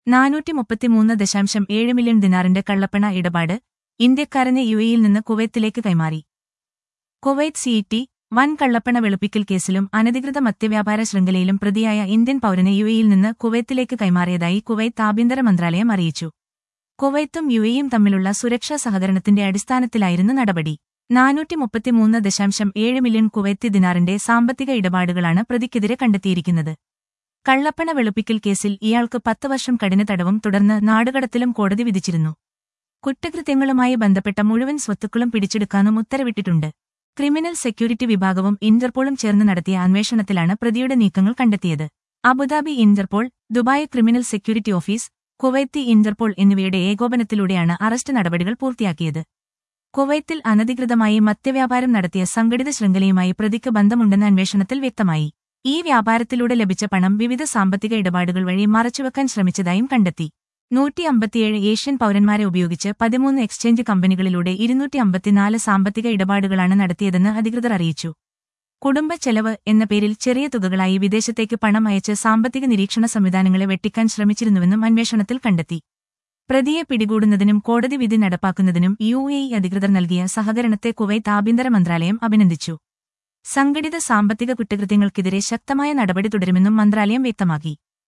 നാനൂറ്റി മുപ്പത്തിമൂന്ന് ദശാംശം ഏഴ് മില്യൺ ദിനാറിന്റെ കള്ളപ്പണ ഇടപാട് ഇന്ത്യക്കാരനെ യു എയിൽ നിന്ന് കുവൈത്തിലേക്ക് കൈമാറി കുവൈറ്റ് സിഇടി വൻ കള്ളപ്പണ വെളുപ്പിക്കൽ കേസിലും അനധികൃത മദ്യവ്യാപാര ശൃംഖലയിലും പ്രതിയായ ഇന്ത്യൻ പൌരനെ യു എയിൽ നിന്ന് കുവൈത്തിലേക്ക് കൈമാറിയതായി കുവൈത്ത് ആഭ്യന്തര മന്ത്രാലയം അറിയിച്ചു കുവൈത്തും യു എയും തമ്മിലുള്ള സുരക്ഷാ സഹകരണത്തിന്റെ അടിസ്ഥാനത്തിലായിരുന്നു നടപടി നാനൂറ്റി മുപ്പത്തിമൂന്ന് ദശാംശം ഏഴ് മില്യൺ കുവൈത്തി ദിനാറിന്റെ സാമ്പത്തിക ഇടപാടുകളാണ് പ്രതിക്കെതിരെ കണ്ടെത്തിയിരിക്കുന്നത് കള്ളപ്പണ വെളുപ്പിക്കൽ കേസിൽ ഇയാൾക്ക് പത്ത് വർഷം കഠിന തടവും തുടർന്ന് നാടുകടത്തിലും കോടതി വിധിച്ചിരുന്നു കുറ്റകൃത്യങ്ങളുമായി ബന്ധപ്പെട്ട മുഴുവൻ സ്വത്തുക്കളും പിടിച്ചെടുക്കാനും ഉത്തരവിട്ടിട്ടുണ്ട് ക്രിമിനൽ സെക്യൂരിറ്റി വിഭാഗവും ഇന്റർപോളും ചേർന്ന് നടത്തിയ അന്വേഷണത്തിലാണ് പ്രതിയുടെ നീക്കങ്ങൾ കണ്ടെത്തിയത് Abu Dhabi Interpol Dubai criminal security office Kuwaiti Interpol എന്നിവയുടെ ഏകോപനത്തിലൂടെയാണ് അറസ്റ്റ് നടപടികൾ പൂർത്തിയാക്കിയത് കുവൈത്തിൽ അനധികൃതമായി മദ്യവ്യാപാരം നടത്തിയ സംഘടിത ശൃംഖലയുമായി പ്രതിക്ക് ബന്ധമുണ്ടെന്ന അന്വേഷണത്തിൽ വ്യക്തമായി ഈ വ്യാപാരത്തിലൂടെ ലഭിച്ച പണം വിവിധ സാമ്പത്തിക ഇടപാടുകൾ വഴി മറച്ചുവെക്കാൻ ശ്രമിച്ചതായും കണ്ടെത്തി നൂറ്റി അമ്പത്തിയേഴ് ഏഷ്യൻ പൌരന്മാരെ ഉപയോഗിച്ച് പതിമൂന്ന് എക്സ്ചേഞ്ച് കമ്പനികളിലൂടെ ഇരുന്നൂറ്റി അമ്പത്തിനാല് സാമ്പത്തിക ഇടപാടുകളാണ് നടത്തിയതെന്ന് അധികൃതർ അറിയിച്ചു കുടുംബ ചെലവ് എന്ന പേരിൽ ചെറിയ തുകകളായി വിദേശത്തേക്ക് പണം അയച്ച് സാമ്പത്തിക നിരീക്ഷണ സംവിധാനങ്ങളെ വെട്ടിക്കാൻ ശ്രമിച്ചിരുന്നുവെന്നും അന്വേഷണത്തിൽ കണ്ടെത്തി പ്രതിയെ പിടികൂടുന്നതിനും കോടതി വിധി നടപ്പാക്കുന്നതിനും യു എ ഇ അധികൃതർ നൽകിയ സഹകരണത്തെ കുവൈത്ത് ആഭ്യന്തര മന്ത്രാലയം അഭിനന്ദിച്ചു സംഘടിത സാമ്പത്തിക കുറ്റകൃത്യങ്ങൾക്കെതിരെ ശക്തമായ നടപടി തുടരുമെന്നും മന്ത്രാലയം വ്യക്തമാക്കി